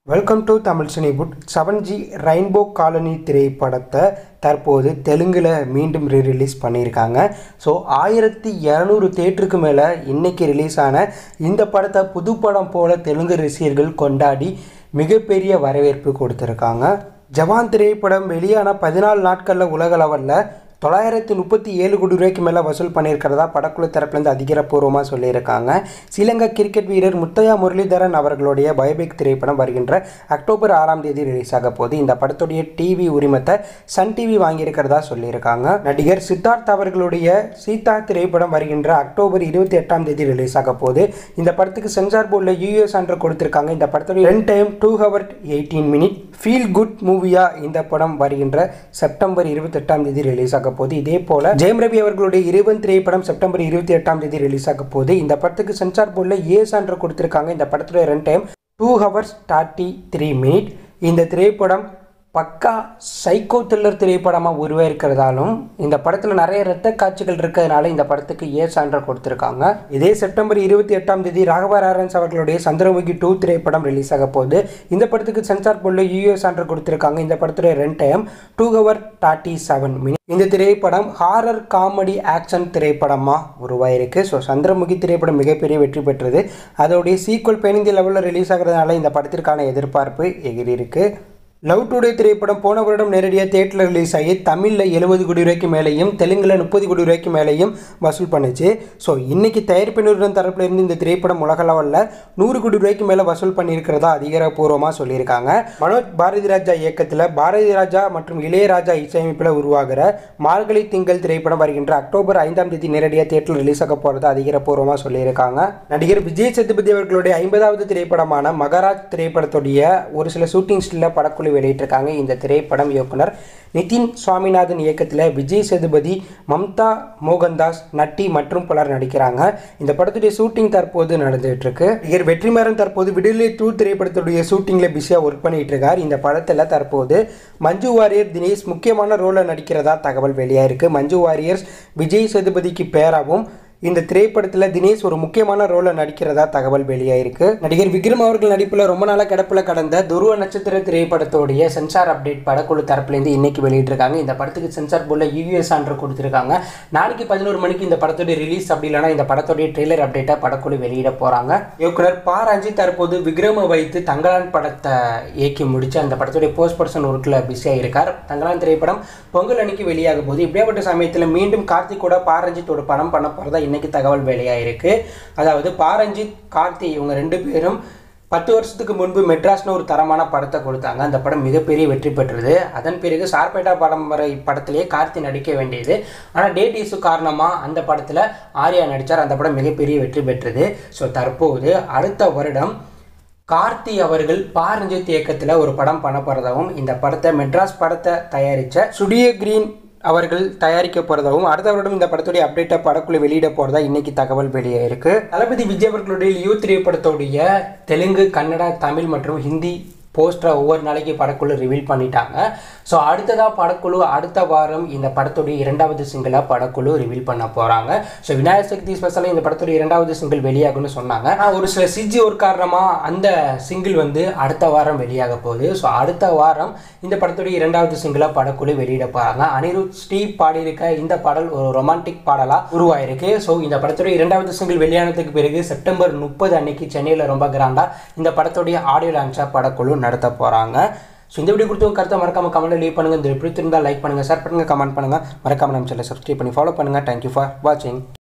welcome to Tamil Cinebud seven G Rainbow Colony திரைப்படத்தை தற்போது தெலுங்கில் மீண்டும் ரீ ரிலீஸ் பண்ணியிருக்காங்க ஸோ ஆயிரத்தி இரநூறு தேட்டருக்கு மேலே இன்னைக்கு ரிலீஸ் ஆன இந்த படத்தை புதுப்படம் போல தெலுங்கு ரசிகர்கள் கொண்டாடி மிகப்பெரிய வரவேற்பு கொடுத்துருக்காங்க ஜவான் திரைப்படம் வெளியான பதினாலு நாட்களில் உலக லெவலில் தொள்ளாயிரத்தி முப்பத்தி ஏழு கோடி ரூபாய்க்கு மேலே வசூல் பண்ணியிருக்கிறதா படக்குழு தரப்புலேருந்து அதிகாரப்பூர்வமாக சொல்லியிருக்காங்க ஸ்ரீலங்கா கிரிக்கெட் வீரர் முத்தையா முரளிதரன் அவர்களுடைய பயோபிக் திரைப்படம் வருகின்ற அக்டோபர் ஆறாம் தேதி ரிலீஸ் ஆக போகுது இந்த படத்துடைய டிவி உரிமத்தை சன் டிவி வாங்கியிருக்கிறதா சொல்லியிருக்காங்க நடிகர் சித்தார்த் அவர்களுடைய சீதா திரைப்படம் வருகின்ற அக்டோபர் இருபத்தி எட்டாம் தேதி ரிலீஸ் ஆக போகுது இந்த படத்துக்கு சென்சார் போர்டில் யூஎஸ் ஆண்டர் கொடுத்துருக்காங்க இந்த படத்துடைய run time two hour eighteen minute feel good மூவியா இந்த படம் வருகின்ற செப்டம்பர் இருபத்தெட்டாம் தேதி ரிலீஸ் ஆக போகுது இதே போல ஜெயம் ரவி அவர்களுடைய இருபன் திரைப்படம் செப்டம்பர் இருபத்தி எட்டாம் தேதி ரிலீஸ் ஆக போகுது இந்த படத்துக்கு சென்சார் போர்டில் ஏ சான்று கொடுத்துருக்காங்க இந்த படத்துடைய run time two hours thirty three minute இந்த திரைப்படம் பக்கா சைக்கோ த்ரில்லர் திரைப்படமாக உருவாயிருக்கிறதாலும் இந்த படத்தில் நிறைய இரத்த காட்சிகள் இருக்கிறதுனால இந்த படத்துக்கு ஏ சான்றை கொடுத்துருக்காங்க இதே செப்டம்பர் இருபத்தி எட்டாம் தேதி ராகவ லாரன்ஸ் அவர்களுடைய சந்திரமுகி டூ திரைப்படம் ரிலீஸ் ஆக போகுது இந்த படத்துக்கு சென்சார் போர்டில் யூஏ சான்றை கொடுத்துருக்காங்க இந்த படத்துடைய run time two hour thirty seven minute இந்த திரைப்படம் ஹாரர் காமெடி ஆக்ஷன் திரைப்படமாக உருவாயிருக்கு ஸோ சந்திரமுகி திரைப்படம் மிகப்பெரிய வெற்றி பெற்றது அதோடைய சீக்வல் பதினைந்து லெவலில் ரிலீஸ் ஆகிறதுனால இந்த படத்திற்கான எதிர்பார்ப்பு எகிரி இருக்கு லவ் டுடே திரைப்படம் போன வருடம் நேரடியாக தேட்டரில் ரிலீஸ் ஆகி தமிழில் எழுபது கோடி ரூபாய்க்கு மேலேயும் தெலுங்கில் முப்பது கோடி ரூபாய்க்கு மேலேயும் வசூல் பண்ணுச்சு ஸோ இன்னைக்கு தயாரிப்பு நிறுவனம் தரப்புல இருந்து இந்த திரைப்படம் உலக லெவலில் நூறு கோடி ரூபாய்க்கு மேலே வசூல் பண்ணியிருக்கிறதா அதிகாரப்பூர்வமாக சொல்லியிருக்காங்க மனோஜ் பாரதி ராஜா இயக்கத்தில் பாரதி ராஜா மற்றும் இளையராஜா இசையமைப்பில் உருவாகிற மார்கழி திங்கள் திரைப்படம் வருகின்ற அக்டோபர் ஐந்தாம் தேதி நேரடியாக தேட்டரில் ரிலீஸ் ஆக போகிறது அதிகாரப்பூர்வமாக சொல்லியிருக்காங்க நடிகர் விஜய் சேதுபதி அவர்களுடைய ஐம்பதாவது திரைப்படமான மகராஜ் திரைப்படத்துடைய ஒரு சில ஷூட்டிங் ஸ்டில்ல படக்குழு வெளியிட்டிருக்காங்க இந்த திரைப்படம் இயக்குனர் நிதின் சுவாமிநாதன் இயக்கத்தில் விஜய் சேதுபதி மம்தா மோகன்தாஸ் நட்டி மற்றும் பலர் நடிக்கிறாங்க இந்த படத்துடைய ஷூட்டிங் தற்போது நடந்துட்டு இருக்கு நடிகர் வெற்றிமாறன் தற்போது விடுதலை டூ திரைப்படத்துடைய ஷூட்டிங்கில் பிஸியாக ஒர்க் பண்ணிட்டு இருக்கார் இந்த படத்தில் தற்போது மஞ்சு வாரியர் தினேஷ் முக்கியமான ரோலில் நடிக்கிறதா தகவல் வெளியாயிருக்கு மஞ்சு வாரியர்ஸ் விஜய் சேதுபதிக்கு பேராவும் இந்த திரைப்படத்தில் தினேஷ் ஒரு முக்கியமான ரோலை நடிக்கிறதா தகவல் வெளியாயிருக்கு நடிகர் விக்ரம் அவர்கள் நடிப்பில் ரொம்ப நாளாக கிடப்பில் கடந்த துருவ நட்சத்திர திரைப்படத்தோடைய சென்சார் அப்டேட் படக்குழு தரப்புலேருந்து இன்னைக்கு வெளியிட்டிருக்காங்க இந்த படத்துக்கு சென்சார் போர்டில் யூஎஸ் ஆண்டர் கொடுத்துருக்காங்க நாளைக்கு பதினோரு மணிக்கு இந்த படத்துடைய ரிலீஸ் அப்படி இல்லைனா இந்த படத்துடைய ட்ரெய்லர் அப்டேட்டை படக்குழு வெளியிட போகிறாங்க இயக்குனர் பா ரஞ்சித் தற்போது விக்ரம வைத்து தங்கலான் படத்தை இயக்கி முடிச்சு அந்த படத்துடைய போஸ்ட் பர்சன் ஒர்க்கில் பிஸியாக இருக்கார் தங்கலான் திரைப்படம் பொங்கல் அன்னைக்கு வெளியாக போது இப்படியாப்பட்ட சமயத்தில் மீண்டும் கார்த்திகோட பா ரஞ்சித்தோட படம் பண்ண போகிறதா இன்னைக்கு தகவல் வெளியாயிருக்கு அதாவது பாரஞ்சித் கார்த்தி இவங்க ரெண்டு பேரும் பத்து வருஷத்துக்கு முன்பு மெட்ராஸ்னு ஒரு தரமான படத்தை கொடுத்தாங்க அந்த படம் மிகப்பெரிய வெற்றி பெற்றது அதன் பிறகு சார்பேட்டா பரம்பரை படத்திலேயே கார்த்தி நடிக்க வேண்டியது ஆனால் டேட் இஷ்யூ காரணமாக அந்த படத்தில் ஆர்யா நடித்தார் அந்த படம் மிகப்பெரிய வெற்றி பெற்றது ஸோ தற்போது அடுத்த வருடம் கார்த்தி அவர்கள் பாரஞ்சித் இயக்கத்தில் ஒரு படம் பண்ண போகிறதாகவும் இந்த படத்தை மெட்ராஸ் படத்தை தயாரித்த சுடிய கிரீன் அவர்கள் தயாரிக்க போகிறதாகவும் அடுத்த வருடம் இந்த படத்துடைய அப்டேட்டை படக்குழு வெளியிட போகிறதா இன்னைக்கு தகவல் வெளியாயிருக்கு தளபதி விஜய் அவர்களுடைய லியூ திரைப்படத்துடைய தெலுங்கு கன்னடா தமிழ் மற்றும் ஹிந்தி போஸ்டரை ஒவ்வொரு நாளைக்கு படக்குழு ரிவீல் பண்ணிட்டாங்க ஸோ அடுத்ததாக படக்குழு அடுத்த வாரம் இந்த படத்துடைய இரண்டாவது சிங்கிளாக படக்குழு ரிவீல் பண்ண போகிறாங்க ஸோ விநாயகர் சக்தி ஸ்பெஷலாக இந்த படத்துடைய இரண்டாவது சிங்கிள் வெளியாகும்னு சொன்னாங்க ஆனால் ஒரு சில சிஜி ஒரு காரணமாக அந்த சிங்கிள் வந்து அடுத்த வாரம் வெளியாக போகுது ஸோ அடுத்த வாரம் இந்த படத்துடைய இரண்டாவது சிங்கிளாக படக்குழு வெளியிட போகிறாங்க அனிருத் ஸ்டீவ் பாடியிருக்க இந்த பாடல் ஒரு ரொமான்டிக் பாடலாக உருவாயிருக்கு ஸோ இந்த படத்துடைய இரண்டாவது சிங்கிள் வெளியானதுக்கு பிறகு செப்டம்பர் முப்பது அன்னைக்கு சென்னையில் ரொம்ப கிராண்டாக இந்த படத்துடைய ஆடியோ லான்ச்சாக படக்குழு நடத்த போகிறாங்க ஸோ இந்த வீடியோ கொடுத்து கருத்தை மறக்காம கமெண்ட்டில் லீவ் பண்ணுங்கள் இந்த பிடித்திருந்தால் லைக் பண்ணுங்கள் ஷேர் பண்ணுங்கள் கமெண்ட் பண்ணுங்கள் மறக்காம நம்ம சேனலை சப்ஸ்கிரைப் பண்ணி ஃபாலோ பண்ணுங்கள் தேங்க்யூ ஃபார் வாட்சிங்